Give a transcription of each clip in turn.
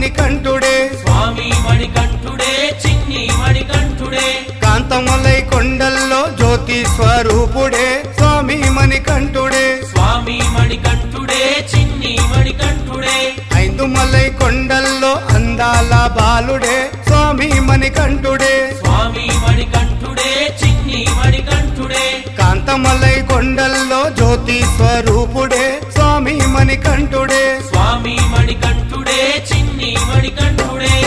మణికంఠుడే స్వామి మణికంఠుడే చిన్ని మణికంఠుడే కాంతమలై కొండల్లో జ్యోతి స్వరూపుడే స్వామి మణికంఠుడే స్వామి మణికంఠుడే చిన్ని మణికంఠుడే ఐదుమలై కొండల్లో అందాల బాలుడే స్వామి మణికంఠుడే స్వామి మణికంఠుడే చిన్ని మణికంఠుడే కాంతమలై కొండల్లో జ్యోతి స్వరూపుడే స్వామి మణికంఠుడే స్వామి మణికంఠుడే చిన్ని మణికంఠుడే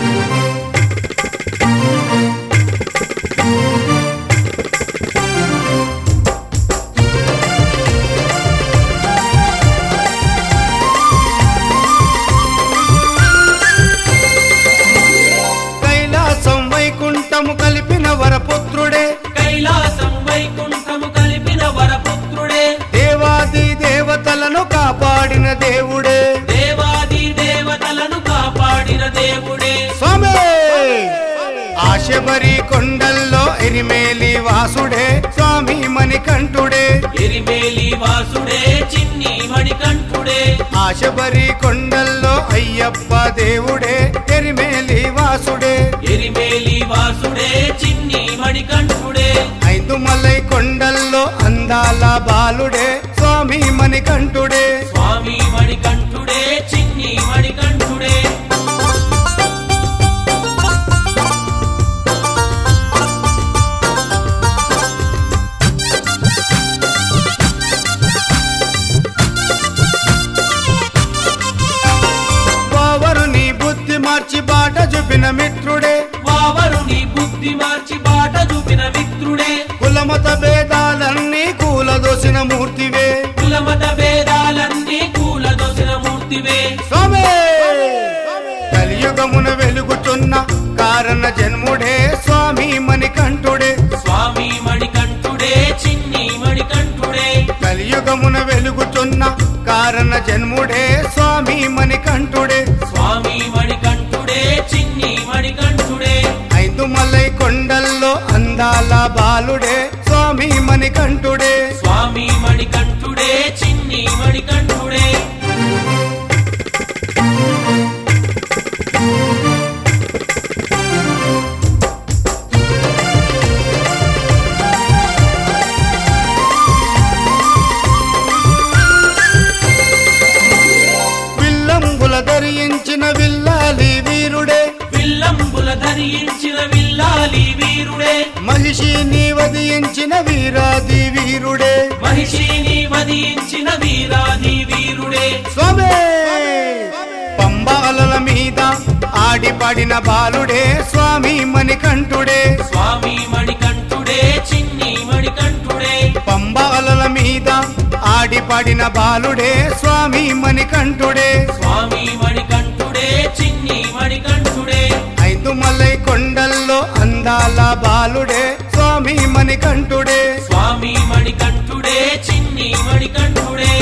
కైలాసం వైకుంఠము కలిపిన వరపుత్రుడే కైలాసం వైకుంఠము కలిపిన వరపుత్రుడే దేవాది దేవతలను కాపాడిన దేవుడే దేవాది దేవతలను కాపాడిన దేవుడే స్వామి ఆశబరి కొండల్లో ఎరిమేలి వాసుడే స్వామి మణికంఠుడే ఎరిమేలి వాసుడే చిన్ని మణికంఠుడే ఆశబరి కొండల్లో అయ్యప్ప దేవుడే ఎరిమేలి వాసుడే ఎరిమేలి వాసుడే చిన్ని మణికంఠుడే ఐదుమలై కొండల్లో అందాల బాలుడే స్వామి మణికంఠుడే స్వామి మణికంఠుడే చిన్ని మణికంఠుడే వావరుని బుద్ధి మార్చి బాట చూపిన మిత్రుడే వావరుని బుద్ధి మార్చి బాట చూపిన మిత్రుడే కులమత భేదాలన్నీ కూలదోసిన మూర్తివే కులమత భేదాలన్నీ కూలదోసిన మూర్తివే స్వామి కలియుగమున వెలుగుతున్న కారణ జన్ముడే స్వామి మణికంఠుడే స్వామి మణికంఠుడే చిన్ని మణికంఠుడే కలియుగమున వెలుగుతున్న కారణ జన్ముడే స్వామి మణికంఠుడే స్వామి మణికంఠుడే చిన్ని మణికంఠుడే ఐదుమలై కొండల్లో అందాల బాలుడే స్వామి మణికంఠుడే స్వామి మణికంఠుడే చిన్ని మణికంఠుడే విల్లంబుల ధరించిన విల్లాలి వీరుడే విల్లంబుల ధరించిన విల్లాలి వీరుడే మహిషిని వధించిన వీరాది వీరుడే మహిషిని వధించిన వీరాది వీరుడే స్వామి పంబాలల మీద ఆడి పడిన బాలుడే స్వామి మణికంఠుడే స్వామి మణికంఠుడే చిన్ని మణికంఠుడే పంబాలల మీద ఆడి పడిన బాలుడే స్వామి మణికంఠుడే స్వామి మణికంఠుడే చిన్ని మణికంఠుడే ఐదుమలై కొండల్లో అందాల బాలుడే స్వామి మణికంఠుడే స్వామి మణికంఠుడే చిన్ని మణికంఠుడే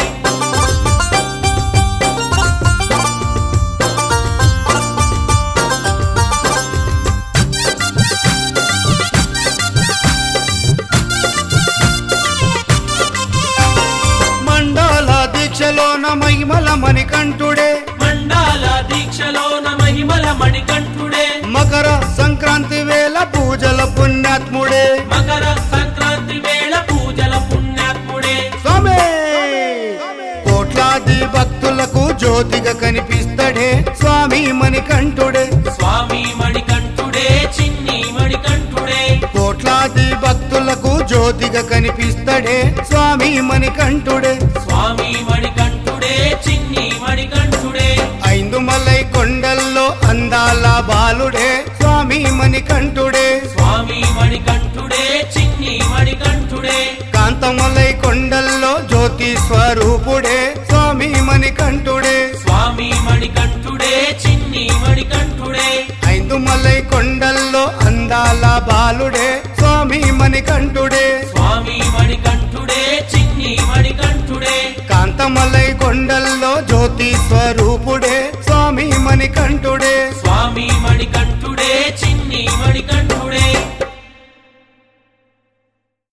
మండల దీక్షలోన మహిమల మణికంఠుడే మండాల దీక్షలోన మహిమల మణికంఠుడే మకర సంక్రాంతి వేళ పూజల పుణ్యాత్ముడే మకర సంక్రాంతి వేళ పూజల పుణ్యాత్ముడే స్వామి కోట్లాది భక్తులకు జ్యోతిగా కనిపిస్తాడే స్వామి మణికంఠుడే స్వామి మణికంఠుడే చిన్ని మణికంఠుడే కోట్లాది భక్తులకు జ్యోతిగా కనిపిస్తాడే స్వామి మణికంఠుడే స్వామి మణికంఠుడే చిన్ని మణికంఠుడే ఐదుమలై కొండల్లో అందాల బాలుడే స్వామి మణికంఠుడే స్వామి మణికంఠుడే చిన్ని మణికంఠుడే కాంతమలై కొండల్లో జ్యోతి స్వరూపుడే స్వామి మణికంఠుడే స్వామి మణికంఠుడే చిన్ని మణికంఠుడే ఐదుమలై కొండల్లో అందాల బాలుడే స్వామి మణికంఠుడే స్వామి మణికంఠుడే చిన్ని మణికంఠుడే కాంతమలై కొండల్లో జ్యోతి స్వరూపుడే స్వామి మణికంఠుడే స్వామి మణికంఠుడే చిన్ని మణికంఠుడే